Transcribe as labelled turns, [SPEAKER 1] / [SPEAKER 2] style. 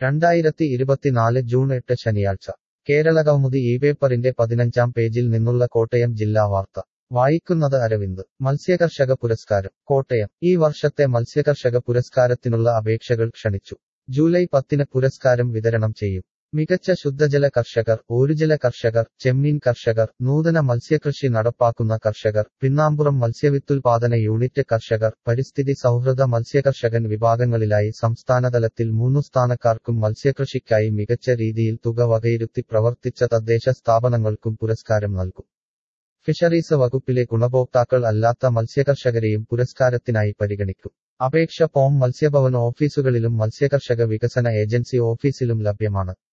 [SPEAKER 1] രണ്ടായിരത്തി ഇരുപത്തിനാല് ജൂൺ എട്ട് ശനിയാഴ്ച കേരളകൗമുദി ഈ പേപ്പറിന്റെ പതിനഞ്ചാം പേജിൽ നിന്നുള്ള കോട്ടയം ജില്ലാ വാർത്ത വായിക്കുന്നത് അരവിന്ദ് മത്സ്യകർഷക പുരസ്കാരം കോട്ടയം ഈ വർഷത്തെ മത്സ്യകർഷക പുരസ്കാരത്തിനുള്ള അപേക്ഷകൾ ക്ഷണിച്ചു ജൂലൈ പത്തിന് പുരസ്കാരം വിതരണം ചെയ്യും മികച്ച ശുദ്ധജല കർഷകർ ഊരുജല കർഷകർ ചെമ്മീൻ കർഷകർ നൂതന മത്സ്യകൃഷി നടപ്പാക്കുന്ന കർഷകർ പിന്നാമ്പുറം മത്സ്യവിത്തുൽപാദന യൂണിറ്റ് കർഷകർ പരിസ്ഥിതി സൗഹൃദ മത്സ്യകർഷകൻ വിഭാഗങ്ങളിലായി സംസ്ഥാനതലത്തിൽ മൂന്നു സ്ഥാനക്കാർക്കും മത്സ്യകൃഷിക്കായി മികച്ച രീതിയിൽ തുക വകയിരുത്തി പ്രവർത്തിച്ച തദ്ദേശ സ്ഥാപനങ്ങൾക്കും പുരസ്കാരം നൽകും ഫിഷറീസ് വകുപ്പിലെ ഗുണഭോക്താക്കൾ അല്ലാത്ത മത്സ്യകർഷകരെയും പുരസ്കാരത്തിനായി പരിഗണിക്കും അപേക്ഷ ഫോം മത്സ്യഭവൻ ഓഫീസുകളിലും മത്സ്യകർഷക വികസന ഏജൻസി ഓഫീസിലും ലഭ്യമാണ്